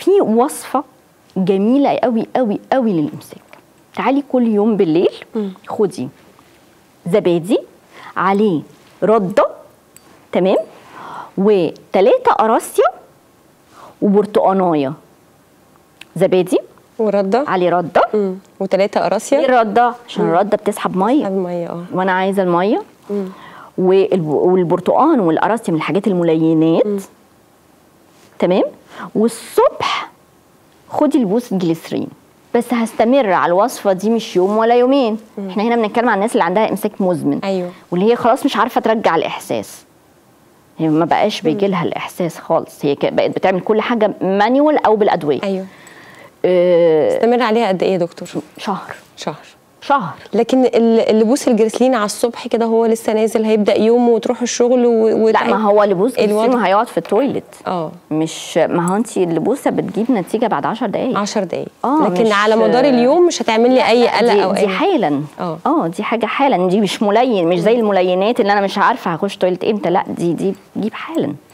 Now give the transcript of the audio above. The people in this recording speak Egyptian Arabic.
في وصفه جميله قوي قوي قوي للامساك تعالي كل يوم بالليل خدي زبادي عليه رده تمام وتلاتة قراصية وبرتقانايه زبادي ورده عليه رده امم وثلاثه ليه قراصيه الرده عشان الرده بتسحب ميه الميه اه وانا عايزه الميه والب- والبرتقان والقراصي من الحاجات الملينات تمام والصبح خدي البوس جليسرين بس هستمر على الوصفه دي مش يوم ولا يومين احنا هنا بنتكلم عن الناس اللي عندها امساك مزمن ايوه واللي هي خلاص مش عارفه ترجع الاحساس هي ما بقاش بيجي لها الاحساس خالص هي ك- بقت بتعمل كل حاجه مانيوال او بالادويه ايوه آه استمر عليها قد ايه يا دكتور شهر شهر شهر لكن ال- اللي بوس الجريسلين على الصبح كده هو لسه نازل هيبدا يومه وتروح الشغل و... لا ما هو لبوس الوضع- جليسرين هيقعد في التويلت اه مش ما هو انت اللبوسه بتجيب نتيجه بعد 10 دقائق 10 دقايق آه، لكن مش- على مدار اليوم مش هتعمل لي اي قلق دي, او دي اي حالا اه. اه دي حاجه حالا دي مش ملين مش زي الملينات اللي انا مش عارفه هخش تويلت امتى لا دي دي بتجيب حالا